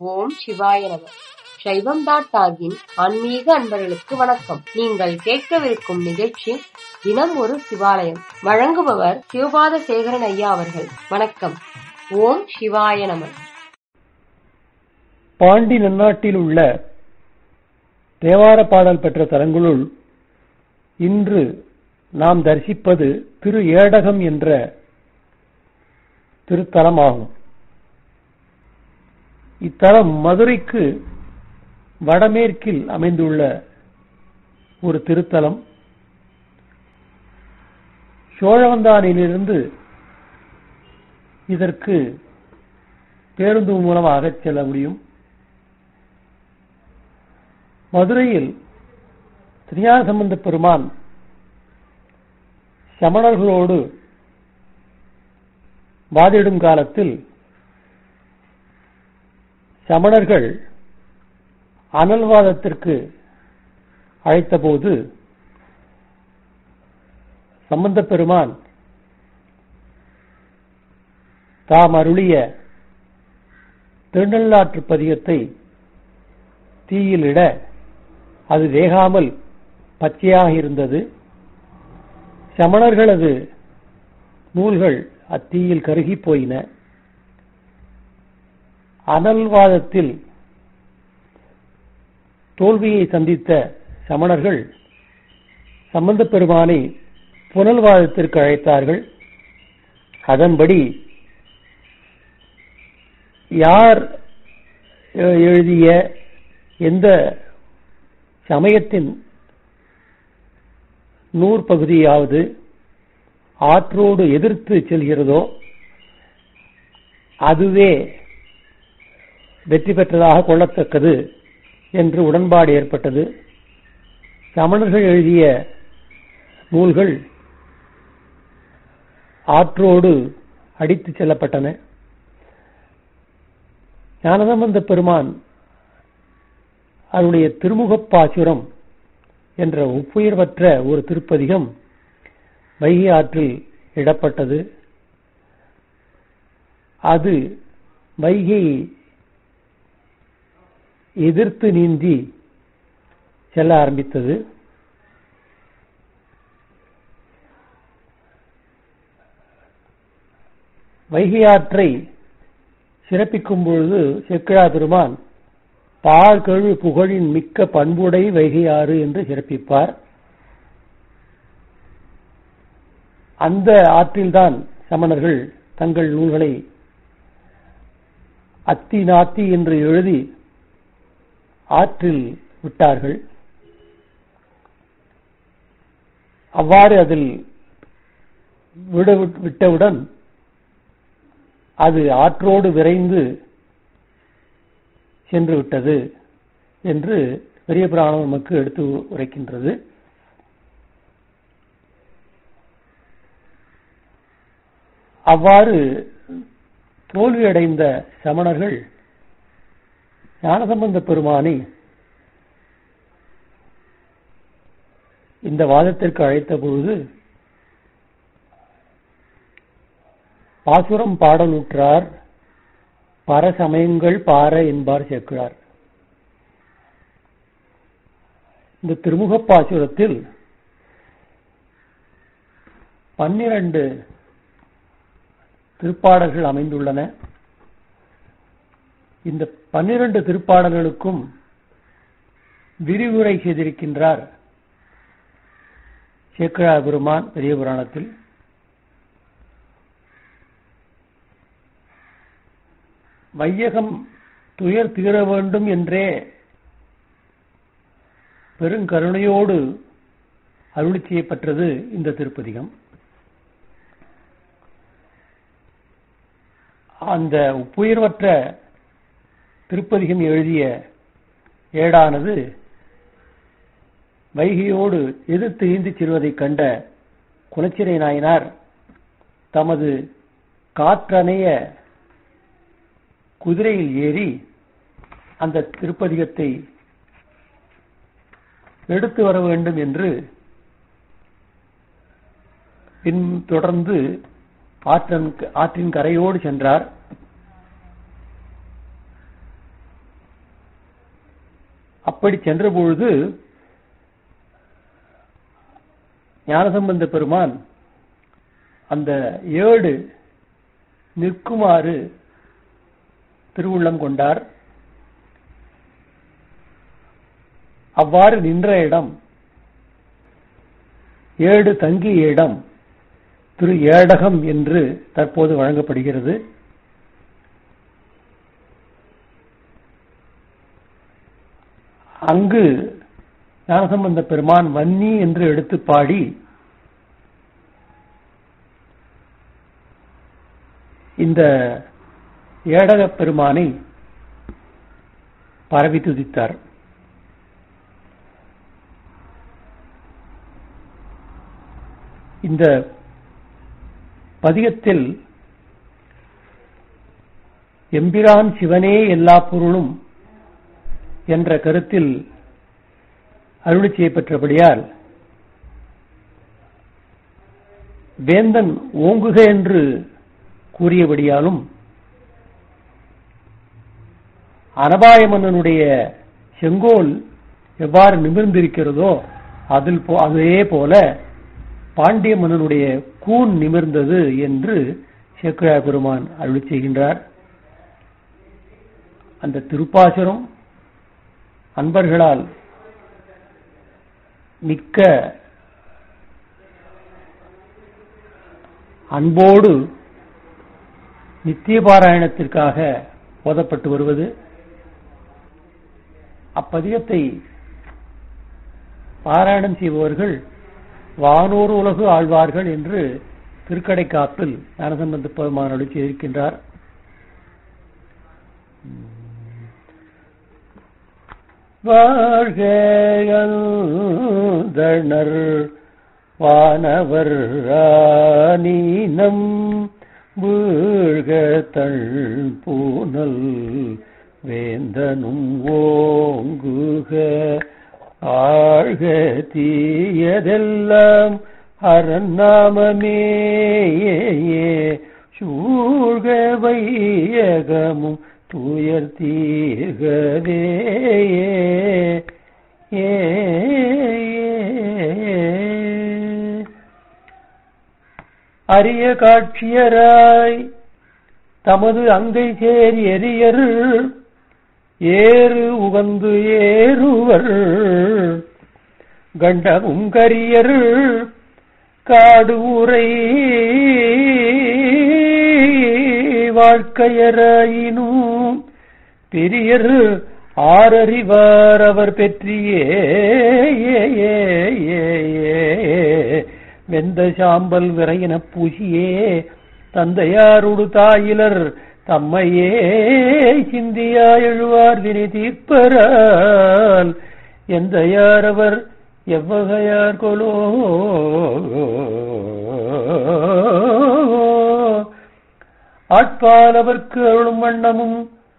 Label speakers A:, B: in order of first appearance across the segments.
A: ஓம் சிவாய நம சைவம் டாட் டாகின் ஆன்மீக அன்பர்களுக்கு வணக்கம் நீங்கள் கேட்கவிருக்கும் நிகழ்ச்சி தினம் ஒரு சிவாலயம் வழங்குபவர் சிவபாத சேகரன் ஐயா அவர்கள் வணக்கம் ஓம் சிவாய நம
B: பாண்டி நன்னாட்டில் உள்ள தேவார பாடல் பெற்ற தலங்களுள் இன்று நாம் தரிசிப்பது திரு ஏடகம் என்ற திருத்தலமாகும் இத்தலம் மதுரைக்கு வடமேற்கில் அமைந்துள்ள ஒரு திருத்தலம் சோழவந்தானிலிருந்து இதற்கு பேருந்து மூலமாக செல்ல முடியும் மதுரையில் திருஞான சம்பந்த பெருமான் சமணர்களோடு வாதிடும் காலத்தில் சமணர்கள் அனல்வாதத்திற்கு அழைத்தபோது சம்பந்த பெருமான் தாம் அருளிய திருநள்ளாற்று பதிகத்தை தீயிலிட அது வேகாமல் பச்சையாக இருந்தது சமணர்களது நூல்கள் அத்தீயில் கருகி போயின அனல்வாதத்தில் தோல்வியை சந்தித்த சமணர்கள் சம்பந்த பெருமானை புனல்வாதத்திற்கு அழைத்தார்கள் அதன்படி யார் எழுதிய எந்த சமயத்தின் நூற்பகுதியாவது ஆற்றோடு எதிர்த்து செல்கிறதோ அதுவே வெற்றி பெற்றதாக கொள்ளத்தக்கது என்று உடன்பாடு ஏற்பட்டது சமணர்கள் எழுதிய நூல்கள் ஆற்றோடு அடித்து செல்லப்பட்டன ஞானசம்பந்த பெருமான் அவருடைய திருமுகப்பாசுரம் என்ற ஒப்புயர்வற்ற ஒரு திருப்பதிகம் வைகை ஆற்றில் இடப்பட்டது அது வைகை எதிர்த்து நீந்தி செல்ல ஆரம்பித்தது வைகை ஆற்றை சிறப்பிக்கும் பொழுது செக்கிழா பெருமான் பாழ்கழு புகழின் மிக்க பண்புடை வைகையாறு என்று சிறப்பிப்பார் அந்த ஆற்றில்தான் சமணர்கள் தங்கள் நூல்களை அத்தி நாத்தி என்று எழுதி ஆற்றில் விட்டார்கள் அவ்வாறு அதில் விட விட்டவுடன் அது ஆற்றோடு விரைந்து சென்று விட்டது என்று பெரிய புராணம் நமக்கு எடுத்து உரைக்கின்றது அவ்வாறு தோல்வியடைந்த சமணர்கள் ஞானசம்பந்த பெருமானை இந்த வாதத்திற்கு அழைத்த பொழுது பாசுரம் பாடலுற்றார் பரசமயங்கள் பார என்பார் சேர்க்கிறார் இந்த திருமுக பாசுரத்தில் பன்னிரண்டு திருப்பாடல்கள் அமைந்துள்ளன இந்த பன்னிரண்டு திருப்பாடல்களுக்கும் விரிவுரை செய்திருக்கின்றார் சேக்கழா பெருமான் பெரிய புராணத்தில் வையகம் துயர் தீர வேண்டும் என்றே பெருங்கருணையோடு அருளி செய்யப்பட்டது இந்த திருப்பதிகம் அந்த உப்புயர்வற்ற திருப்பதிகம் எழுதிய ஏடானது வைகையோடு எதிர்த்து ஈந்து செல்வதைக் கண்ட குலச்சிறை நாயனார் தமது காற்றணைய குதிரையில் ஏறி அந்த திருப்பதிகத்தை எடுத்து வர வேண்டும் என்று பின் தொடர்ந்து ஆற்றன் ஆற்றின் கரையோடு சென்றார் அப்படி சென்ற பொழுது ஞானசம்பந்த பெருமான் அந்த ஏடு நிற்குமாறு திருவுள்ளம் கொண்டார் அவ்வாறு நின்ற இடம் ஏடு தங்கிய இடம் திரு ஏடகம் என்று தற்போது வழங்கப்படுகிறது அங்கு ஞானசம்பந்த பெருமான் வன்னி என்று எடுத்து பாடி இந்த ஏடக பெருமானை பரவி துதித்தார் இந்த பதிகத்தில் எம்பிரான் சிவனே எல்லா பொருளும் என்ற கருத்தில் அருளி செய்யப்பெற்றபடியால் வேந்தன் ஓங்குக என்று கூறியபடியாலும் அனபாய மன்னனுடைய செங்கோல் எவ்வாறு நிமிர்ந்திருக்கிறதோ அதில் அதே போல பாண்டிய மன்னனுடைய கூன் நிமிர்ந்தது என்று சேக்கிழா பெருமான் அருளி செய்கின்றார் அந்த திருப்பாசுரம் அன்பர்களால் மிக்க அன்போடு நித்திய பாராயணத்திற்காக ஓதப்பட்டு வருவது அப்பதிகத்தை பாராயணம் செய்பவர்கள் வானோர் உலகு ஆழ்வார்கள் என்று திருக்கடைக்காப்பில் ஞானசம்பந்த பெருமான் அளித்து இருக்கின்றார் வாழ்கனர் வானவர் ராணீனம் வீழ்க தள் பூனல் வேந்தனும் ஓங்குக ஆழ்க தீயதெல்லாம் அறநாமமே சூழ்க வையகமும் துயர் தீர்கவே ஏ அரிய காட்சியராய் தமது அங்கை சேர் எரியர் ஏறு உகந்து ஏறுவர் கண்டமும் கரியர் காடு உரை வாழ்க்கையராயினும் பெரியர் ஆரறிவார் அவர் பெற்றியே வெந்த சாம்பல் விரையின பூசியே தந்தையாருடு தாயிலர் தம்மையே சிந்தியா எழுவார் வினை தீர்ப்பரால் எந்த யாரவர் எவ்வகையார் கொலோ ஆட்பால் அவர்க்கு அருளும் வண்ணமும்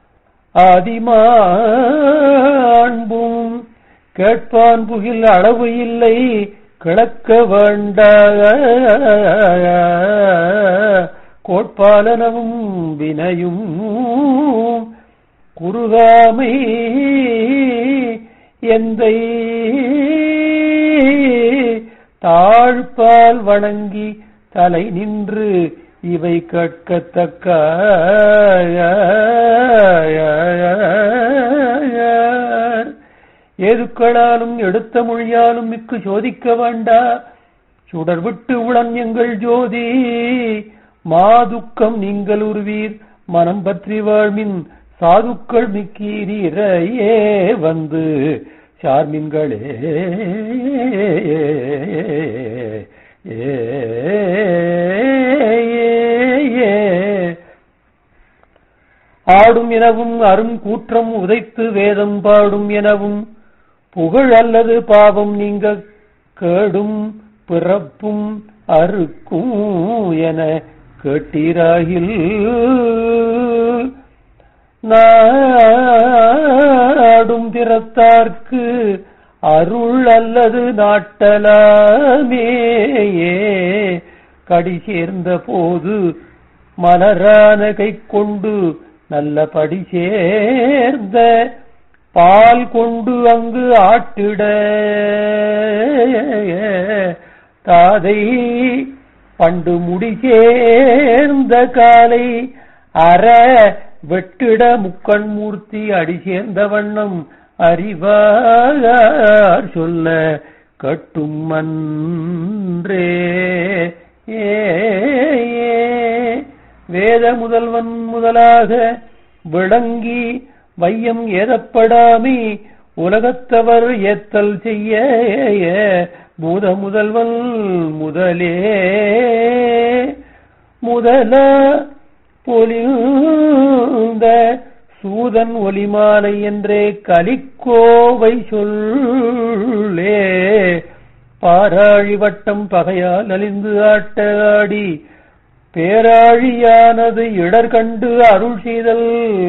B: ஆதிமாண்பும் கேட்பான் புகில் அளவு இல்லை கிளக்க வேண்ட கோட்பாலனவும் வினையும் குறுகாமை எந்தை தாழ்பால் வணங்கி தலை நின்று இவை கேட்கத்தக்க ஏதுக்களாலும் எடுத்த மொழியாலும் மிக்கு சோதிக்க வேண்டா சுடர் விட்டு உளம் எங்கள் ஜோதி மாதுக்கம் நீங்கள் உருவீர் மனம் பற்றி வாழ்மின் சாதுக்கள் மிக்கீரீரையே வந்து சார்மின்களே ஆடும் எனவும் அரும் கூற்றம் உதைத்து வேதம் பாடும் எனவும் புகழ் அல்லது பாவம் நீங்க கேடும் பிறப்பும் அறுக்கும் என கேட்டீராகில் நாடும் திறத்தார்க்கு அருள் அல்லது நாட்டலாமேயே கடி சேர்ந்த போது மலரான கை கொண்டு நல்ல படி சேர்ந்த பால் கொண்டு அங்கு ஆட்டிட தாதை பண்டு முடி சேர்ந்த காலை அற வெட்டிட முக்கண் மூர்த்தி அடி சேர்ந்த வண்ணம் அறிவார் சொல்ல கட்டும் அன்றே ஏ வேத முதல்வன் முதலாக விளங்கி வையம் ஏதப்படாமி உலகத்தவர் ஏத்தல் செய்ய பூத முதல்வன் முதலே முதல பொலிந்த சூதன் ஒலிமாலை என்றே கலிக்கோவை சொல்லே பாராழி வட்டம் பகையால் அழிந்து ஆட்ட ஆடி பேராழியானது இடர் கண்டு அருள் செய்தல்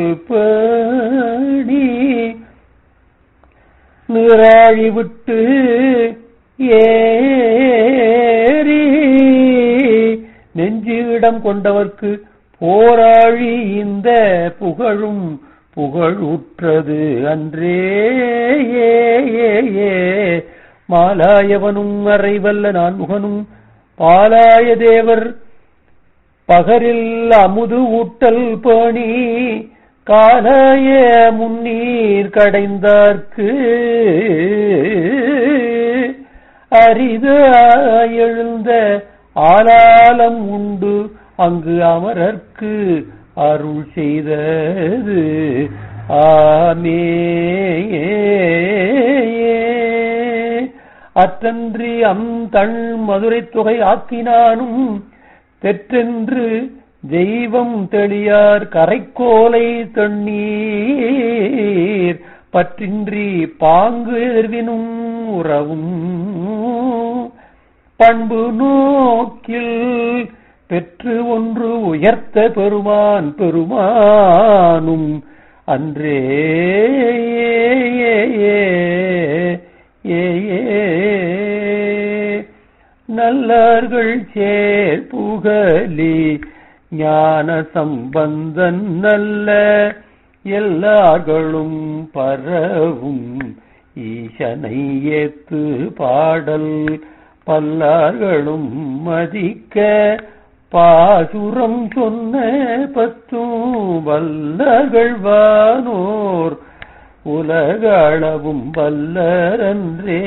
B: படி நீராழி விட்டு ஏறி நெஞ்சு இடம் கொண்டவர்க்கு போராழி இந்த புகழும் புகழுற்றது அன்றே ஏ ஏ ஏ மாலாயவனும் அறைவல்ல நான்முகனும் பாலாய தேவர் பகரில் அமுது ஊட்டல் பேணி காலாய முன்னீர் கடைந்தார்க்கு அரிதாய் எழுந்த ஆலாலம் உண்டு அங்கு அமரர்க்கு அருள் செய்தது ஆமே அற்றன்றி அம் தள் மதுரை தொகை ஆக்கினானும் பெற்றென்று தெய்வம் தெளியார் கரைக்கோலை தண்ணீர் பற்றின்றி பாங்கு எதிர்வினும் உறவும் பண்பு நோக்கில் பெற்று ஒன்று உயர்த்த பெருமான் பெருமானும் அன்றே ஏ நல்லார்கள் சேர் புகலி ஞான சம்பந்தன் நல்ல எல்லார்களும் பரவும் ஈசனை ஏத்து பாடல் பல்லார்களும் மதிக்க பாசுரம் சொன்ன பத்தும் வல்லர்கள் வானோர் உலகளவும் வல்லரன்றே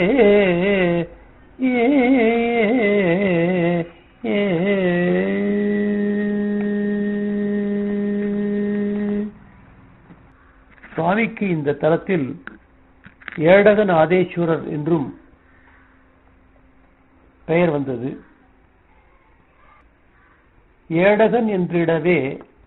B: ஏ ஏ சுவாமிக்கு இந்த தலத்தில் ஏடகன் ஆதேஸ்வரர் என்றும் பெயர் வந்தது ஏடகன் என்றிடவே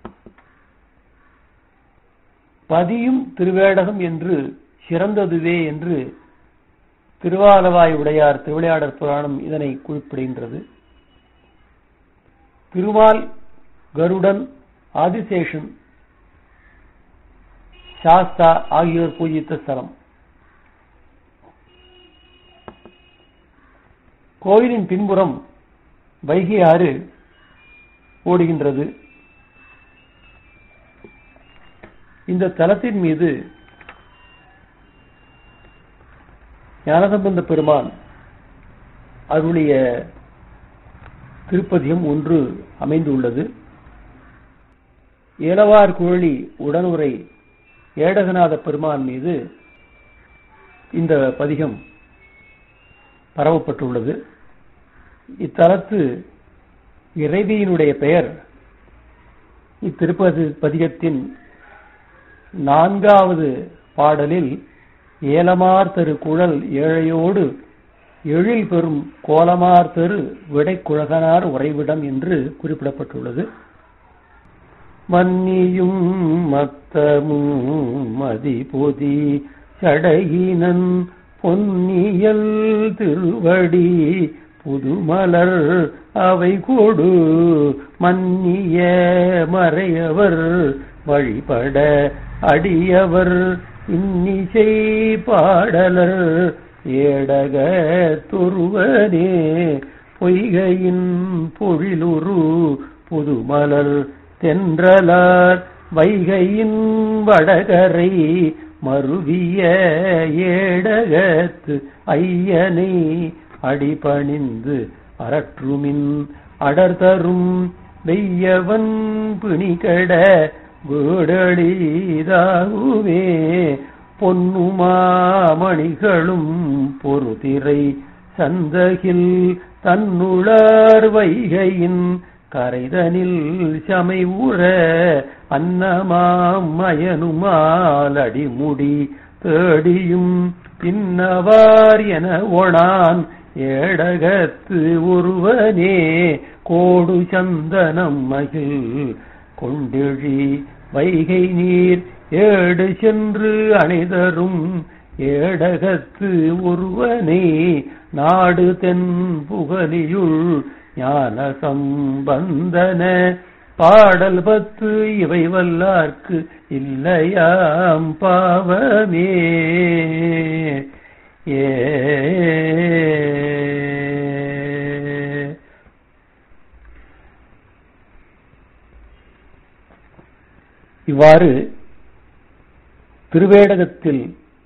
B: பதியும் திருவேடகம் என்று சிறந்ததுவே என்று திருவாலவாய் உடையார் திருவிளையாடற் புராணம் இதனை குறிப்பிடுகின்றது திருமால் கருடன் ஆதிசேஷன் சாஸ்தா ஆகியோர் பூஜித்த ஸ்தலம் கோயிலின் பின்புறம் வைகை ஆறு ஓடுகின்றது இந்த தலத்தின் மீது ஞானசம்பந்த பெருமான் அருளிய திருப்பதியம் ஒன்று அமைந்துள்ளது ஏலவார் குழலி உடனுரை ஏடகநாத பெருமான் மீது இந்த பதிகம் பரவப்பட்டுள்ளது இத்தலத்து இறைவியினுடைய பெயர் இத்திருப்பதி பதிகத்தின் நான்காவது பாடலில் ஏலமார் தெரு குழல் ஏழையோடு எழில் பெறும் கோலமார் தெரு விடைக்குழகனார் உறைவிடம் என்று குறிப்பிடப்பட்டுள்ளது மன்னியும் மத்தமும் மதிபொதி சடையினன் பொன்னியல் திருவடி புதுமலர் அவை கொடு மன்னிய மறையவர் வழிபட அடியவர் இன்னிசை பாடலர் ஏடக துருவனே பொய்கையின் பொழிலுரு புதுமலர் தென்றலார் வைகையின் வடகரை மருவிய ஏடகத்து ஐயனை அடிபணிந்து அரற்றுமின் அடர்தரும் வெய்யவன் பிணிகட வீடழிதாகுவே பொன்னுமாமணிகளும் பொறுதிரை சந்தகில் தன்னுளார் வைகையின் கரைதனில் சமை உற அன்னமாம் மயனுமால் அடிமுடி தேடியும் பின்னவார் என ஒணான் ஏடகத்து ஒருவனே கோடு சந்தனம் மகிழ் கொண்டெழி வைகை நீர் ஏடு சென்று அணைதரும் ஏடகத்து ஒருவனே நாடு தென் புகலியுள் ஞான சம்பந்தன பாடல் பத்து இவை வல்லார்க்கு இல்லையாம் பாவமே ஏ இவ்வாறு திருவேடகத்தில்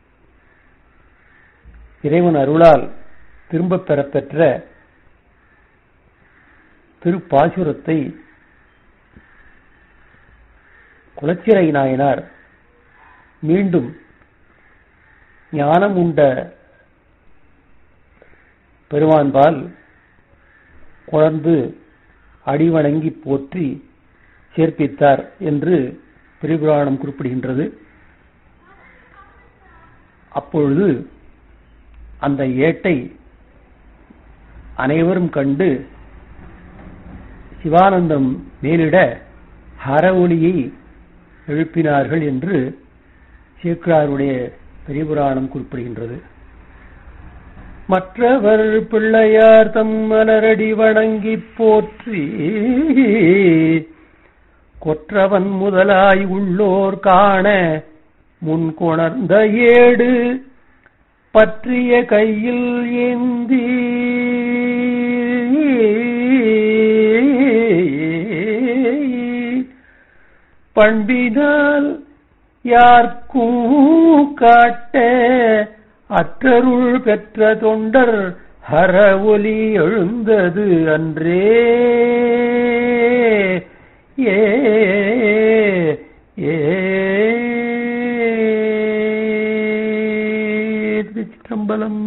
B: இறைவன் அருளால் திரும்பப் பெறப்பெற்ற திருப்பாசுரத்தை குலச்சிறை நாயனார் மீண்டும் ஞானம் உண்ட பெருமான்பால் குழந்து அடிவணங்கி போற்றி சேர்ப்பித்தார் என்று பெரியபுராணம் குறிப்பிடுகின்றது அப்பொழுது அந்த ஏட்டை அனைவரும் கண்டு சிவானந்தம் மேலிட ஹர ஒளியை எழுப்பினார்கள் என்று சேக்கிராருடைய பெரியபுராணம் குறிப்பிடுகின்றது மற்றவர் பிள்ளையார் தம் மலரடி வணங்கிப் போற்றி கொற்றவன் முதலாய் உள்ளோர் காண முன் கொணர்ந்த ஏடு பற்றிய கையில் ஏந்தி பண்பினால் யார்க்கும் காட்ட அற்றருள் பெற்ற தொண்டர் ஹர ஒலி எழுந்தது அன்றே ஏ ஏ திருச்சிற்றம்பலம்